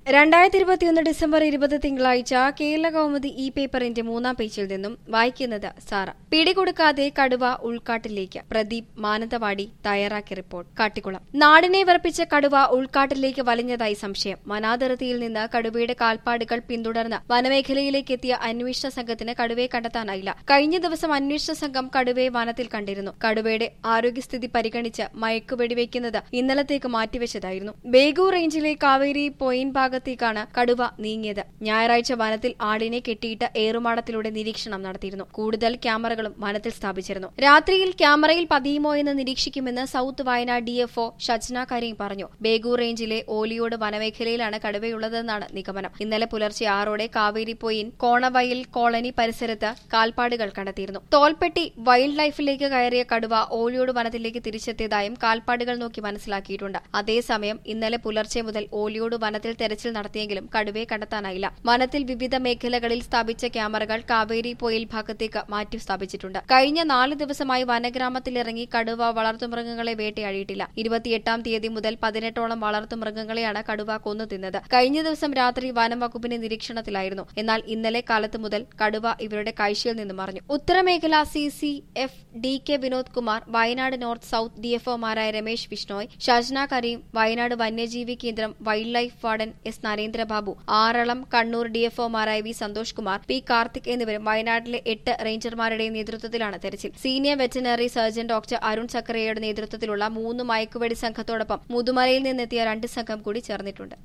രണ്ടായിരത്തി ഇരുപത്തിയൊന്ന് ഡിസംബർ ഇരുപത് തിങ്കളാഴ്ച കേരള കൗമുദി ഇ പേപ്പറിന്റെ മൂന്നാം പേജിൽ നിന്നും വായിക്കുന്നത് സാറ പിടികൊടുക്കാതെ കടുവ ഉൾക്കാട്ടിലേക്ക് പ്രദീപ് മാനന്തവാടി തയ്യാറാക്കിയ റിപ്പോർട്ട് കാട്ടിക്കുളം നാടിനെ വിറപ്പിച്ച കടുവ ഉൾക്കാട്ടിലേക്ക് വലിഞ്ഞതായി സംശയം വനാതിർത്തിയിൽ നിന്ന് കടുവയുടെ കാൽപ്പാടുകൾ പിന്തുടർന്ന് വനമേഖലയിലേക്ക് എത്തിയ അന്വേഷണ സംഘത്തിന് കടുവയെ കണ്ടെത്താനായില്ല കഴിഞ്ഞ ദിവസം അന്വേഷണ സംഘം കടുവയെ വനത്തിൽ കണ്ടിരുന്നു കടുവയുടെ ആരോഗ്യസ്ഥിതി പരിഗണിച്ച് മയക്കുവെടിവെക്കുന്നത് ഇന്നലത്തേക്ക് മാറ്റിവെച്ചതായിരുന്നു ബേഗൂർ റേഞ്ചിലെ കാവേരി പോയിന്റ് ഭാഗത്തേക്കാണ് കടുവ നീങ്ങിയത് ഞായറാഴ്ച വനത്തിൽ ആടിനെ കെട്ടിയിട്ട് ഏറുമാടത്തിലൂടെ നിരീക്ഷണം നടത്തിയിരുന്നു കൂടുതൽ ക്യാമറകളും വനത്തിൽ സ്ഥാപിച്ചിരുന്നു രാത്രിയിൽ ക്യാമറയിൽ പതിയുമോ എന്ന് നിരീക്ഷിക്കുമെന്ന് സൌത്ത് വയനാട് ഡിഎഫ്ഒ ഷജ്ന കരീം പറഞ്ഞു ബേഗൂർ റേഞ്ചിലെ ഓലിയോട് വനമേഖലയിലാണ് കടുവയുള്ളതെന്നാണ് നിഗമനം ഇന്നലെ പുലർച്ചെ ആറോടെ കാവേരി പോയിന്റ് കോണവയൽ കോളനി പരിസരത്ത് കാൽപ്പാടുകൾ കണ്ടെത്തിയിരുന്നു തോൽപ്പെട്ടി വൈൽഡ് ലൈഫിലേക്ക് കയറിയ കടുവ ഓലിയോട് വനത്തിലേക്ക് തിരിച്ചെത്തിയതായും കാൽപ്പാടുകൾ നോക്കി മനസ്സിലാക്കിയിട്ടുണ്ട് അതേസമയം ഇന്നലെ പുലർച്ചെ മുതൽ ഓലിയോട് വനത്തിൽ തെരച്ചിൽ നടത്തിയെങ്കിലും കടുവയെ കണ്ടെത്താനായില്ല വനത്തിൽ വിവിധ മേഖലകളിൽ സ്ഥാപിച്ച ക്യാമറകൾ കാവേരി പോയിൽ ഭാഗത്തേക്ക് മാറ്റി സ്ഥാപിച്ചിട്ടുണ്ട് കഴിഞ്ഞ നാല് ദിവസമായി വനഗ്രാമത്തിലിറങ്ങി കടുവ വളർത്തുമൃഗങ്ങളെ വേട്ടയാടിയിട്ടില്ല ഇരുപത്തിയെട്ടാം തീയതി മുതൽ പതിനെട്ടോളം വളർത്തുമൃഗങ്ങളെയാണ് കടുവ കൊന്നു തിന്നത് കഴിഞ്ഞ ദിവസം രാത്രി വനം വകുപ്പിന്റെ നിരീക്ഷണത്തിലായിരുന്നു എന്നാൽ ഇന്നലെ കാലത്ത് മുതൽ കടുവ ഇവരുടെ കാഴ്ചയിൽ നിന്നും മറഞ്ഞു ഉത്തരമേഖല C C F D K Vinod Kumar Wayanad north south ഡിഎഫ്ഒമാരായ രമേശ് ബിഷ്ണോയ് ഷജ്ന കരീം വയനാട് വന്യജീവി കേന്ദ്രം wildlife warden S Narendrababu Aralam Kannur ഡിഎഫ്ഒമാരായ വി സന്തോഷ് കുമാർ പി കാർത്തിക് എന്നിവരും വയനാട്ടിലെ എട്ട് റേഞ്ചർമാരുടെയും നേതൃത്വത്തിലാണ് തെരച്ചിൽ senior veterinary surgeon doctor Arun ചക്രയുടെ നേതൃത്വത്തിലുള്ള മൂന്ന് മയക്കുവെടി സംഘത്തോടൊപ്പം മുതുമലയിൽ നിന്നെത്തിയ രണ്ട് സംഘം കൂടി ചേർന്നിട്ടുണ്ട്